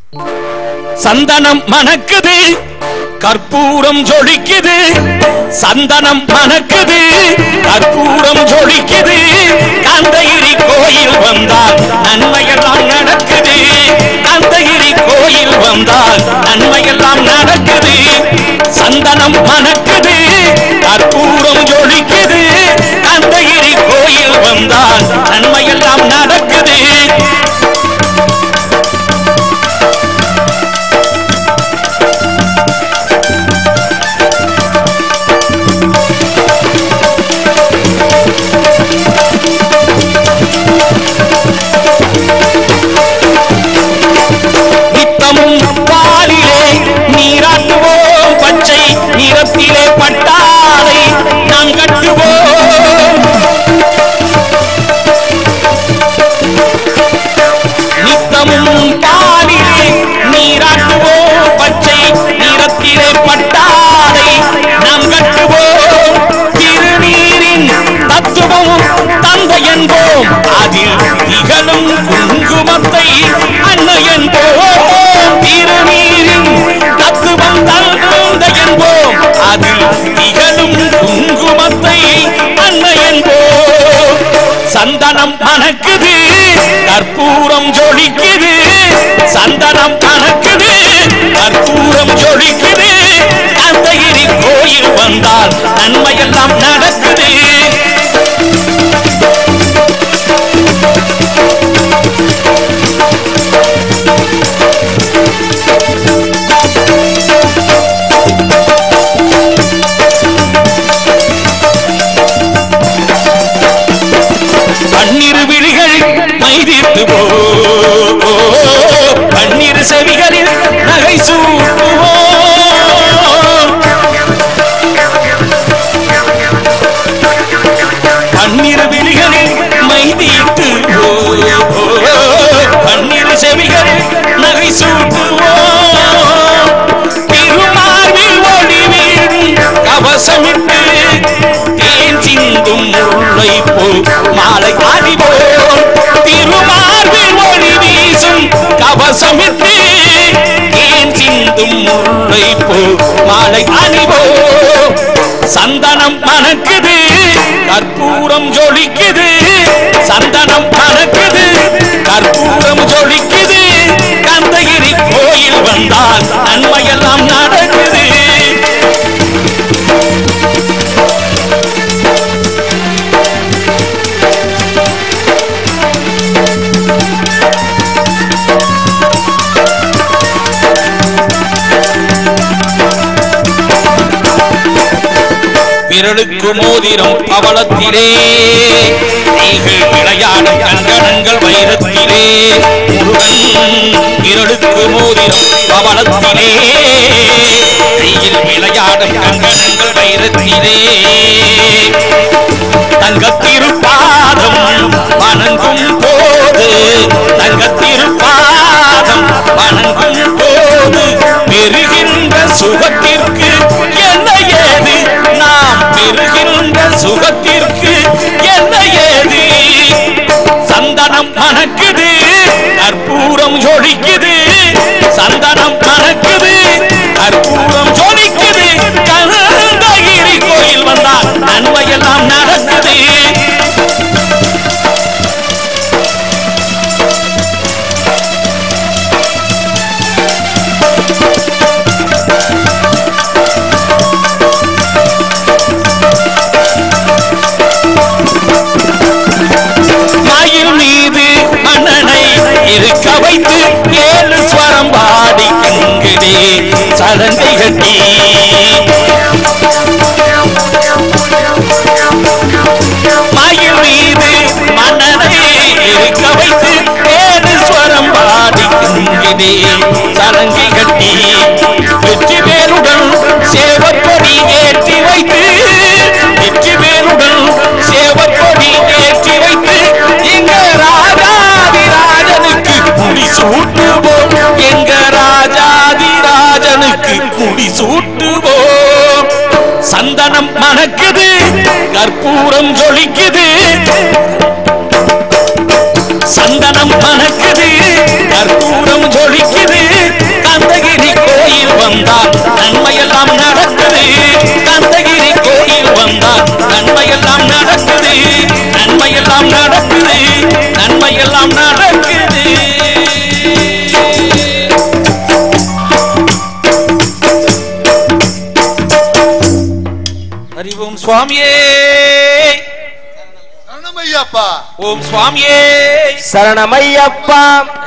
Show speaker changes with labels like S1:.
S1: சந்தனம் மணக்குது கற்பூரம் ஜொலிக்குது சந்தனம் மணக்குது கற்பூரம் ஜொலிக்குது கந்தகிரி கோயில் வந்தால் நன்மையெல்லாம் நடக்குது கந்தகிரி கோயில் வந்தால் நன்மையெல்லாம் நடக்குது சந்தனம் மணக்குது கற்பூரம் ஜொலிக்குது கந்தகிரி கோயில் வந்தால் நன்மையெல்லாம் நடக்குது நித்தமும் பாலிலே நீராட்டுவோம் பச்சை நிறத்திலே பட்டாலை நாம் கட்டுவோம் நித்தமும் பாலிலே நீராட்டுவோம் பச்சை நிறத்திலே பட்டாலை நாம் கட்டுவோம் திருநீரின் தத்துவம் தந்தை என்போம் அதில் திகழும் குங்குமத்தை அன்னை என்போம் திருநீரின் தத்துவம் தந்தை என்போம் அதில் திகழும் குங்குமத்தை அன்னை என்போம் சந்தனம் மணக்குது கற்பூரம் ஜொலிக்குது சந்தனம் மணக்குது கற்பூரம் ஜொலிக்குது கந்தகிரி கோயில் வந்தால் நன்மையெல்லாம் நடக்குது பன்னிரு விழிகள் மைதித்து போ பன்னிரு செவிகளில் நகை சூட்டுவோம் பன்னிரு விழிகளில் மைதிட்டு போ பன்னிரு செவிகளில் நகை சூட்டுவோம் திருமார்பில் ஒளி வீடும் கவசமிட்டு தேன் சிந்தும் முல்லை போ மாலை அணிவோம் திருமார்பில் ஒளி வீசும் கவசமிட்டு தேன் சிந்தும் முல்லை போ மாலை அணிவோம் சந்தனம் மணக்குது கற்பூரம் ஜொலிக்குது சந்தனம் மணக்குது கற்பூரம் ஜொலிக்குது கந்தகிரி கோயில் வந்தால் நன்மையெல்லாம் நடக்குது விரலுக்கு மோதிரம் பவளத்திலே கைகள் விளையாடும் கங்கணங்கள் வைரத்திலே முருகன் விரலுக்கு மோதிரம் பவளத்திலே கையில் விளையாடும் கங்கணங்கள் வைரத்திலே தங்கத்திருப்பாதம் வணங்கும் போது தங்கத்திருப்பாதம் வணங்கும் போது பெறுகின்ற சுகத்திற்கு என்ன ஏது நாம் பெறுகின்ற சுகத்திற்கு என்ன ஏது சந்தனம் மணக்குது கற்பூரம் ஜொலிக்குது சந்தனம் மணக்குது கற்பூரம் ஜொலிக்குது கனந்தகிரி கோயில் வந்தால் நன்மையெல்லாம் நடக்குது மயில் மீது மன்னனை இருக்க வைத்து ஏழு ஸ்வரம் பாடி கங்குதே சலந்தை கட்டி மயில் மீது மன்னனை இருக்க வைத்து ஏழு ஸ்வரம் பாடி கங்குதே சலங்கை கட்டி வெற்றி வேலுடன் சேவப்பொடி ஏற்றி வைத்து வெற்றி வேலுடன் சேவப்பொடி ஏற்றி வைத்து எங்க ராஜாதி ராஜனுக்கு முடி சூட்டுவோம் எங்க ராஜாதி ராஜனுக்கு முடி சூட்டுவோம் சந்தனம் மணக்குது கற்பூரம் ஜொலிக்குது சந்தனம் மணக்குது கற்பூரம் ஜொலிக்குது எல்லாம் நடக்குது அறிவோம் சுவாமியே
S2: சரணமையாப்பா
S1: ஓம் சுவாமியே
S3: சரணமையப்பா